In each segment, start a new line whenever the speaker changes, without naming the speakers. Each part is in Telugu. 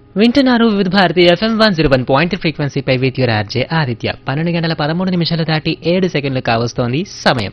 వింటున్నారు Vividh Bharati FM one zero one point ఫ్రీక్వెన్సీపై విత్ యూర్ ఆర్జే ఆదిత్య పన్నెండు గంటల పదమూడు నిమిషాలు దాటి ఏడు సెకండ్లు కావస్తోంది సమయం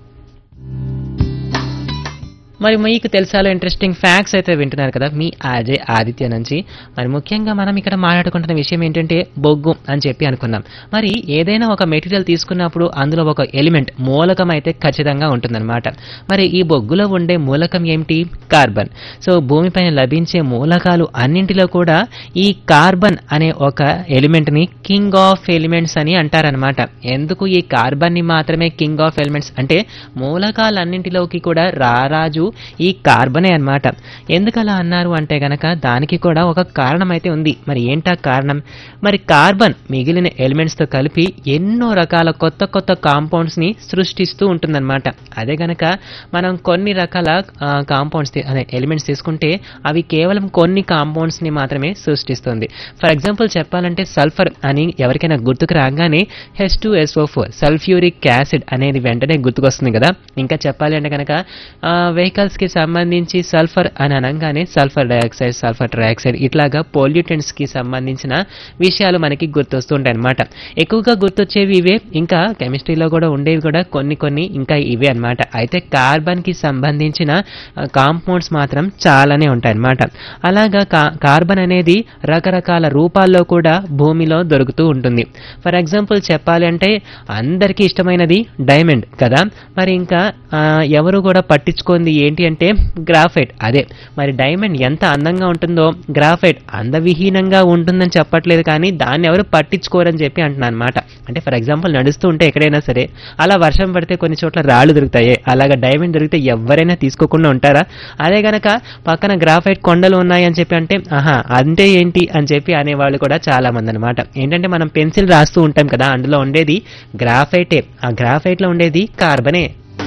మరి మీకు తెలుసాలో ఇంట్రెస్టింగ్ ఫ్యాక్ట్స్ అయితే వింటున్నారు కదా మీ ఆర్జే ఆదిత్య నుంచి మరి ముఖ్యంగా మనం ఇక్కడ మాట్లాడుకుంటున్న విషయం ఏంటంటే బొగ్గు అని చెప్పి అనుకున్నాం మరి ఏదైనా ఒక మెటీరియల్ తీసుకున్నప్పుడు అందులో ఒక ఎలిమెంట్ మూలకం అయితే ఖచ్చితంగా ఉంటుందన్నమాట మరి ఈ బొగ్గులో ఉండే మూలకం ఏమిటి కార్బన్ సో భూమిపైన లభించే మూలకాలు అన్నింటిలో కూడా ఈ కార్బన్ అనే ఒక ఎలిమెంట్ని కింగ్ ఆఫ్ ఎలిమెంట్స్ అని అంటారనమాట ఎందుకు ఈ కార్బన్ని మాత్రమే కింగ్ ఆఫ్ ఎలిమెంట్స్ అంటే మూలకాలన్నింటిలోకి కూడా రారాజు ఈ కార్బనే అన్నమాట ఎందుకు అలా అన్నారు అంటే గనక దానికి కూడా ఒక కారణం అయితే ఉంది మరి ఏంటా కారణం మరి కార్బన్ మిగిలిన ఎలిమెంట్స్తో కలిపి ఎన్నో రకాల కొత్త కొత్త కాంపౌండ్స్ని సృష్టిస్తూ ఉంటుందన్నమాట అదే గనక మనం కొన్ని రకాల కాంపౌండ్స్ అదే ఎలిమెంట్స్ తీసుకుంటే అవి కేవలం కొన్ని కాంపౌండ్స్ని మాత్రమే సృష్టిస్తుంది ఫర్ ఎగ్జాంపుల్ చెప్పాలంటే సల్ఫర్ అని ఎవరికైనా గుర్తుకు రాగానే H two SO four sulphuric acid అనేది వెంటనే గుర్తుకొస్తుంది కదా ఇంకా చెప్పాలి అంటే కనుక వెహికల్స్కి సంబంధించి సల్ఫర్ అని అనగానే సల్ఫర్ డయాక్సైడ్ సల్ఫర్ ట్రైఆక్సైడ్ ఇట్లాగా పొల్యూటెంట్స్కి సంబంధించిన విషయాలు మనకి గుర్తొస్తుంటాయి అనమాట ఎక్కువగా గుర్తొచ్చేవి ఇవే ఇంకా కెమిస్ట్రీలో కూడా ఉండేవి కూడా కొన్ని కొన్ని ఇంకా ఇవే అన్నమాట అయితే కార్బన్కి సంబంధించిన కాంపౌండ్స్ మాత్రం చాలానే ఉంటాయి అన్నమాట అలాగా కా- కార్బన్ అనేది రకరకాల రూపాల్లో కూడా భూమిలో దొరుకుతూ ఉంటుంది ఫర్ ఎగ్జాంపుల్ చెప్పాలి అంటే అందరికీ ఇష్టమైనది డైమండ్ కదా మరి ఇంకా ఆ, ఎవరు కూడా పట్టించుకుంది ఏంటి అంటే గ్రాఫైట్ అదే మరి డైమండ్ ఎంత అందంగా ఉంటుందో గ్రాఫైట్ అందవిహీనంగా ఉంటుందని చెప్పట్లేదు కానీ దాన్ని ఎవరు పట్టించుకోరని చెప్పి అంటున్నాను అనమాట అంటే ఫర్ ఎగ్జాంపుల్ నడుస్తూ ఉంటే ఎక్కడైనా సరే అలా వర్షం పడితే కొన్ని చోట్ల రాళ్ళు దొరుకుతాయి అలాగా డైమండ్ దొరికితే ఎవరైనా తీసుకోకుండా ఉంటారా అదే గనక పక్కన గ్రాఫైట్ కొండలు ఉన్నాయి అని చెప్పి అంటే ఆహా అంటే ఏంటి అని చెప్పి అనేవాళ్ళు కూడా చాలా మంది అనమాట ఏంటంటే మనం పెన్సిల్ రాస్తూ ఉంటాం కదా అందులో ఉండేది గ్రాఫైటే ఆ గ్రాఫైట్లో ఉండేది కార్బనే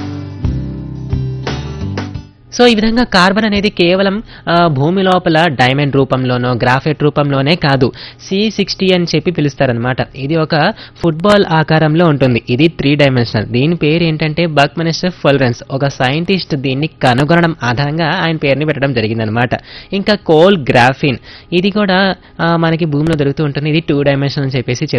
సో ఈ విధంగా కార్బన్ అనేది కేవలం ఆ, భూమి లోపల డైమండ్ రూపంలోనో గ్రాఫైట్ రూపంలోనే కాదు సి సిక్స్టీ అని చెప్పి పిలుస్తారనమాట ఇది ఒక ఫుట్బాల్ ఆకారంలో ఉంటుంది ఇది త్రీ డైమెన్షనల్ దీని పేరు ఏంటంటే బక్మనిస్టర్ ఫుల్రెన్స్ ఒక సైంటిస్ట్ దీన్ని కనుగొనడం ఆధారంగా ఆయన పేరుని పెట్టడం జరిగిందనమాట ఇంకా కోల్ గ్రాఫిన్ ఇది కూడా ఆ, మనకి భూమిలో దొరుకుతూ ఉంటుంది ఇది టూ డైమెన్షనల్ అని చెప్పేసి